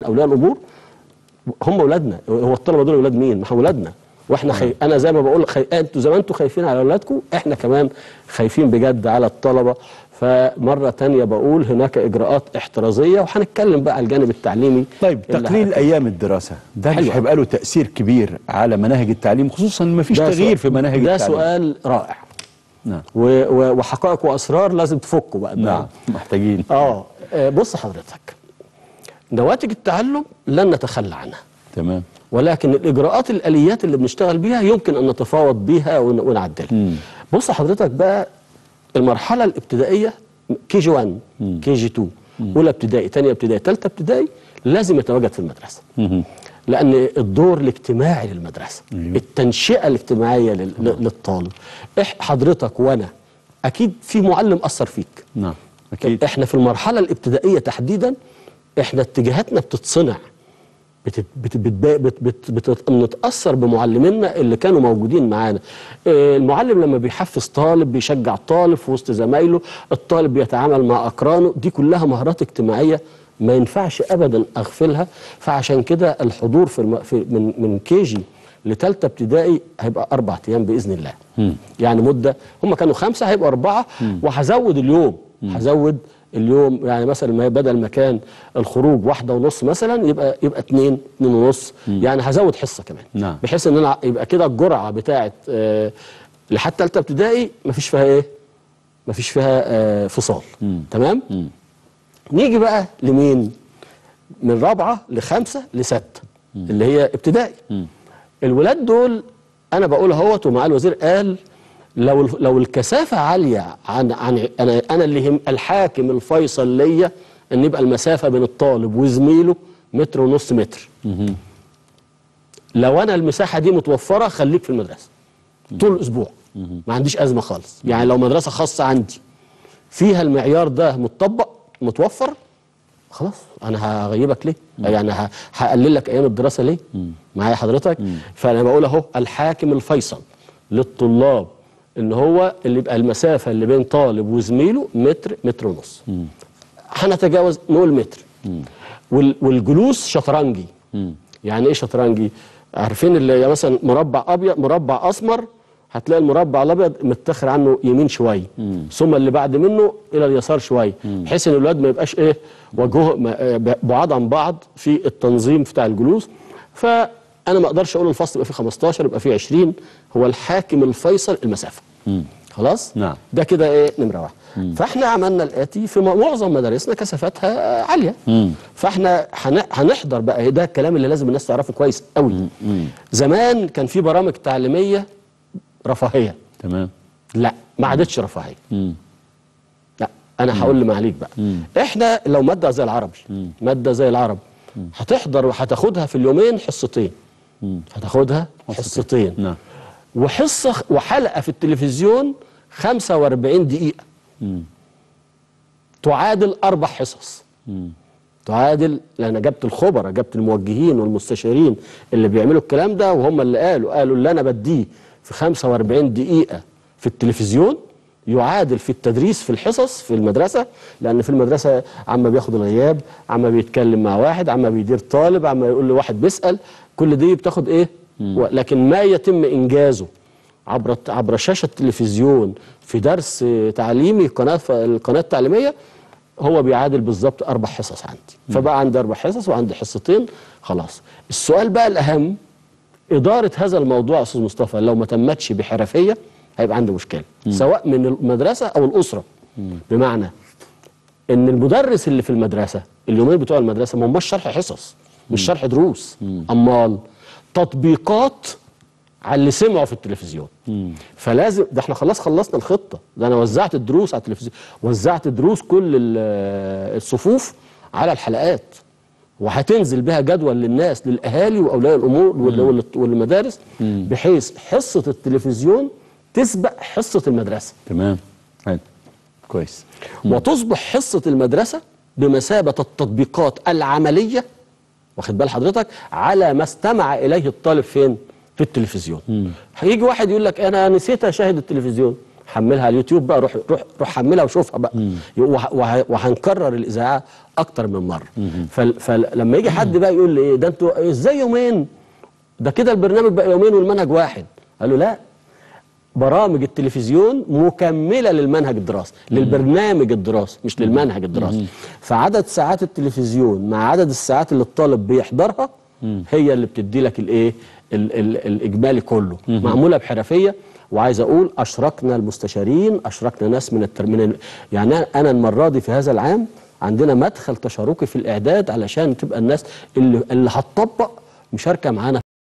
اولياء الامور هم اولادنا هو الطلبه دول اولاد مين؟ ما هم اولادنا واحنا خي... انا زي ما بقول خي... انتوا زي ما انتوا خايفين على اولادكم احنا كمان خايفين بجد على الطلبه فمره تانية بقول هناك اجراءات احترازيه وهنتكلم بقى على الجانب التعليمي طيب اللي تقليل هت- ايام الدراسه ده مش حلو. هيبقى له تاثير كبير على مناهج التعليم خصوصا ان مفيش ده تغيير سؤال- في مناهج ده التعليم سؤال رائع نعم و... و... وحقائق واسرار لازم تفكوا بقى نعم محتاجين اه آه، بص حضرتك نواتج التعلم لن نتخلى عنها تمام ولكن الاجراءات الاليات اللي بنشتغل بيها يمكن ان نتفاوض بيها ون- ونعدلها بص حضرتك بقى المرحله الابتدائيه كي جي 1 كي جي 2 اولى ابتدائي ثانيه ابتدائي ثالثه ابتدائي لازم يتواجد في المدرسه لان الدور الاجتماعي للمدرسه التنشئه الاجتماعيه لل- للطالب إح حضرتك وانا اكيد في معلم اثر فيك نعم اكيد احنا في المرحله الابتدائيه تحديدا احنا اتجاهاتنا بتتصنع بت بت بت بت بت بت بنتاثر بمعلمينا اللي كانوا موجودين معانا آه، المعلم لما بيحفز طالب بيشجع طالب في وسط زمايله الطالب بيتعامل مع اقرانه دي كلها مهارات اجتماعيه ما ينفعش ابدا اغفلها فعشان كده الحضور في, الم... في من من كيجي لثالثه ابتدائي هيبقى اربع ايام باذن الله يعني مده هم كانوا خمسه هيبقوا اربعه وهزود اليوم هزود اليوم يعني مثلا ما بدل ما كان الخروج واحدة ونص مثلا يبقى يبقى اتنين اتنين ونص يعني هزود حصة كمان نعم. بحيث ان انا يبقى كده الجرعة بتاعت آه لحد تالتة ابتدائي مفيش فيها ايه مفيش فيها آه فصال تمام نيجي بقى لمين من رابعة لخمسة لستة اللي هي ابتدائي الولاد دول انا بقول اهوت ومعالي الوزير قال لو لو الكثافه عاليه عن عن انا انا اللي هم الحاكم الفيصل ليا ان يبقى المسافه بين الطالب وزميله متر ونص متر لو انا المساحه دي متوفره خليك في المدرسه طول الاسبوع ما عنديش ازمه خالص يعني لو مدرسه خاصه عندي فيها المعيار ده متطبق متوفر خلاص انا هغيبك ليه يعني ه- هقلل لك ايام الدراسه ليه معايا حضرتك فانا بقول اهو الحاكم الفيصل للطلاب ان هو اللي يبقى المسافه اللي بين طالب وزميله متر متر ونص هنتجاوز نقول متر وال- والجلوس شطرنجي يعني ايه شطرنجي عارفين اللي يعني مثلا مربع ابيض مربع اسمر هتلاقي المربع الابيض متاخر عنه يمين شويه ثم اللي بعد منه الى اليسار شويه بحيث ان الولاد ما يبقاش ايه وجهه ما- آه، بعاد عن بعض في التنظيم بتاع الجلوس فانا ما اقدرش اقول الفصل يبقى فيه 15 يبقى فيه 20 هو الحاكم الفيصل المسافه خلاص نعم. ده كده ايه نمره واحد فاحنا عملنا الاتي في م- معظم مدارسنا كثافتها عاليه فاحنا هن- هنحضر بقى ده الكلام اللي لازم الناس تعرفه كويس قوي زمان كان في برامج تعليميه رفاهيه تمام لا ما عادتش رفاهيه لا انا هقول لمعاليك بقى احنا لو ماده زي العربي ماده زي العربي هتحضر وهتاخدها في اليومين حصتين هتاخدها حصتين نعم وحصه وحلقه في التلفزيون 45 دقيقه تعادل اربع حصص تعادل لان جبت الخبراء جبت الموجهين والمستشارين اللي بيعملوا الكلام ده وهم اللي قالوا قالوا اللي انا بديه في 45 دقيقه في التلفزيون يعادل في التدريس في الحصص في المدرسه لان في المدرسه عما بياخد الغياب عما بيتكلم مع واحد عما بيدير طالب عما يقول لواحد بيسال كل دي بتاخد ايه و- لكن ما يتم انجازه عبر عبر شاشه التلفزيون في درس تعليمي قناه القناه التعليميه هو بيعادل بالظبط اربع حصص عندي فبقى عندي اربع حصص وعندي حصتين خلاص السؤال بقى الاهم اداره هذا الموضوع يا استاذ مصطفى لو ما تمتش بحرفيه هيبقى عندي مشكله سواء من المدرسه او الاسره بمعنى ان المدرس اللي في المدرسه اليومين بتوع المدرسه ما هماش شرح حصص مش شرح دروس امال تطبيقات على اللي سمعوا في التلفزيون فلازم ده احنا خلاص خلصنا الخطه ده انا وزعت الدروس على التلفزيون وزعت دروس كل ال- الصفوف على الحلقات وهتنزل بها جدول للناس للاهالي واولياء الامور وال- وال- والمدارس بحيث حصه التلفزيون تسبق حصه المدرسه تمام حلو كويس وتصبح حصة المدرسة بمثابة التطبيقات العملية واخد بال حضرتك على ما استمع إليه الطالب فين في التلفزيون هيجي واحد يقول لك أنا نسيت أشاهد التلفزيون حملها على اليوتيوب بقى روح روح روح حملها وشوفها بقى وه- وه- وهنكرر الاذاعه اكتر من مره فل- فلما يجي حد بقى يقول لي ايه ده انتوا ازاي يومين ده كده البرنامج بقى يومين والمنهج واحد قال له لا برامج التلفزيون مكمله للمنهج الدراسي للبرنامج الدراسي مش للمنهج الدراسي فعدد ساعات التلفزيون مع عدد الساعات اللي الطالب بيحضرها هي اللي بتدي لك الايه ال- ال- الاجمالي كله معموله بحرفيه وعايز اقول اشركنا المستشارين اشركنا ناس من الترمين يعني انا المره دي في هذا العام عندنا مدخل تشاركي في الاعداد علشان تبقى الناس اللي اللي هتطبق مشاركه معانا